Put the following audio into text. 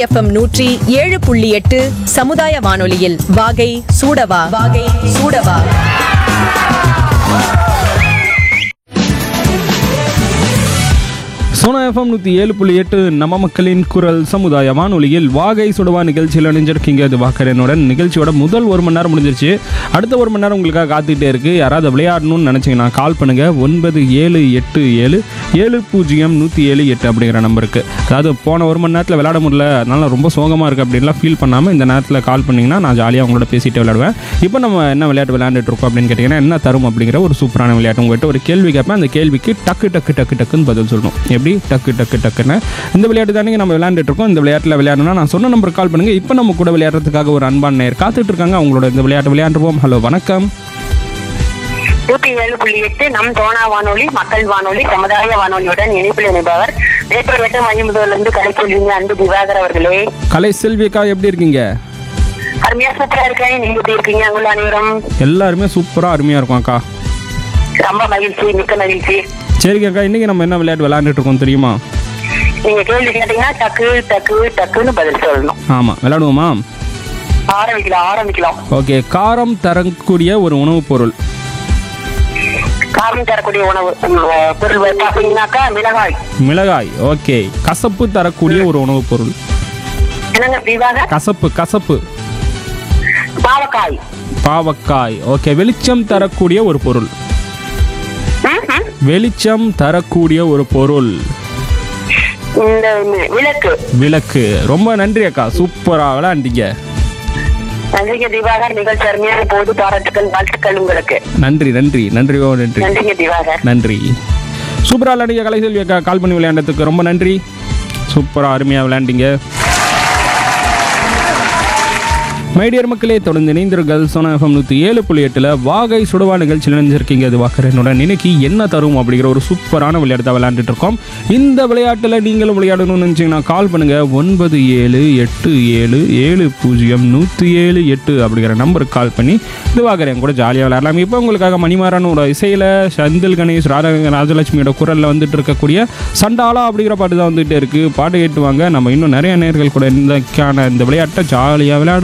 FM நூற்றி ஏழு புள்ளி எட்டு சமுதாய வானொலியில் வாகை சூடவா வாகை சூடவா சோனா எஃப்எம் நூற்றி ஏழு புள்ளி எட்டு நம்ம மக்களின் குரல் சமுதாய வானொலியில் வாகை சுடுவா நிகழ்ச்சியில் இணைஞ்சிருக்கீங்க அது வாக்கரனுடன் நிகழ்ச்சியோட முதல் ஒரு மணி நேரம் முடிஞ்சிருச்சு அடுத்த ஒரு மணி நேரம் உங்களுக்காக காத்துக்கிட்டே இருக்கு யாராவது விளையாடணும்னு நினச்சிங்கன்னா கால் பண்ணுங்க ஒன்பது ஏழு எட்டு ஏழு ஏழு பூஜ்ஜியம் நூற்றி ஏழு எட்டு அப்படிங்கிற நம்பருக்கு அதாவது போன ஒரு மணி நேரத்தில் விளையாட முடியல அதனால ரொம்ப சோகமாக இருக்குது அப்படின்லாம் ஃபீல் பண்ணாமல் இந்த நேரத்தில் கால் பண்ணிங்கன்னா நான் ஜாலியாக உங்களோட பேசிட்டு விளையாடுவேன் இப்போ நம்ம என்ன விளையாட்டு விளையாண்டுட்டு இருக்கோம் அப்படின்னு கேட்டிங்கன்னா என்ன தரும் அப்படிங்கிற ஒரு சூப்பரான விளையாட்டு உங்கள்கிட்ட ஒரு கேள்வி கேட்பேன் அந்த கேள்விக்கு டக்கு டக்கு டக்கு டக்குன்னு பதில் சொல்லணும் எப்படி டக்கு டக்கு டக்குன்னு இந்த விளையாட்டு தானே நம்ம விளையாண்டுட்டு இருக்கோம் இந்த விளையாட்டில் விளையாடணும்னா நான் சொன்ன நம்பர் கால் பண்ணுங்க இப்போ நம்ம கூட விளையாடுறதுக்காக ஒரு அன்பான நேர் காத்துட்டு இருக்காங்க அவங்களோட இந்த விளையாட்டு விளையாண்டுருவோம் ஹலோ வணக்கம் நூத்தி ஏழு புள்ளி எட்டு நம் தோணா வானொலி மக்கள் வானொலி சமுதாய வானொலியுடன் இணைப்பில் இணைப்பவர் வேப்பர் வெட்ட மையமுதல் இருந்து கலைச்சொல்லிங்க அன்பு திவாகர் அவர்களே கலை செல்விக்கா எப்படி இருக்கீங்க அருமையா சூப்பரா இருக்கேன் நீங்க எப்படி இருக்கீங்க அங்குள்ள அனைவரும் எல்லாருமே சூப்பராக அருமையாக இருக்கும் அக்கா ரொம்ப மகிழ்ச்சி மிக்க மகிழ்ச்சி சரிங்க அக்கா இன்றைக்கி நம்ம என்ன விளையாட்டு விளையாண்டுட்டு இருக்கோம் தெரியுமா நீங்க கேள்வி கேட்டீங்கன்னா டக்கு டக்கு டக்குன்னு பதில் சொல்லணும் ஆமாம் விளையாடுவோமா ஆரம்பிக்கலாம் ஆரம்பிக்கலாம் ஓகே காரம் தரக்கூடிய ஒரு உணவுப் பொருள் காரணம் தரக்கூடிய உணவு உம், பொருள் பாத்தீங்கன்னாக்கா மிளகாய் மிளகாய் ஓகே கசப்பு தரக்கூடிய ஒரு உணவுப் பொருள் என்னங்க திவாகர் கசப்பு கசப்பு பாவக்காய் பாவக்காய் ஓகே வெளிச்சம் தரக்கூடிய ஒரு பொருள் ம், ம். வெளிச்சம் தரக்கூடிய ஒரு பொருள் இந்த விளக்கு விளக்கு ரொம்ப நன்றி அக்கா சூப்பராக விளையாண்டீங்க நன்றிங்க திவாகர் நிகழ்ச்சி அருமையான போது பாராட்டுக்கள் வாழ்த்துக்கள் உங்களுக்கு நன்றி நன்றி நன்றி ஓ நன்றி நன்றிங்க திவாகர் நன்றி சூப்பராக விளையாண்டிங்க கலைசெல்வி அக்கா கால் பண்ணி விளையாண்டதுக்கு ரொம்ப நன்றி சூப்பராக அருமையாக விளையாண்டீங்க மைடியர் மக்களே தொடர்ந்து இணைந்திருங்கள் சோனா எஃப்எம் நூற்றி ஏழு புள்ளி எட்டில் வாகை சுடுவா நிகழ்ச்சியில் நினைஞ்சிருக்கீங்க அது வாக்கரனுடன் இன்னைக்கு என்ன தரும் அப்படிங்கிற ஒரு சூப்பரான விளையாட்டு தான் விளையாண்டுட்டு இருக்கோம் இந்த விளையாட்டில் நீங்களும் விளையாடணும்னு நினச்சிங்கன்னா கால் பண்ணுங்கள் ஒன்பது ஏழு எட்டு ஏழு ஏழு பூஜ்ஜியம் நூற்றி ஏழு எட்டு அப்படிங்கிற நம்பருக்கு கால் பண்ணி இது வாக்கரன் கூட ஜாலியாக விளையாடலாம் இப்போ உங்களுக்காக மணிமாறனோட இசையில் செந்தில் கணேஷ் ராஜ ராஜலட்சுமியோட குரலில் வந்துட்டு இருக்கக்கூடிய சண்டாலா அப்படிங்கிற பாட்டு தான் வந்துட்டு இருக்கு பாட்டு கேட்டு வாங்க நம்ம இன்னும் நிறைய நேர்கள் கூட இன்றைக்கான இந்த விளையாட்டை ஜாலியாக விளையாடு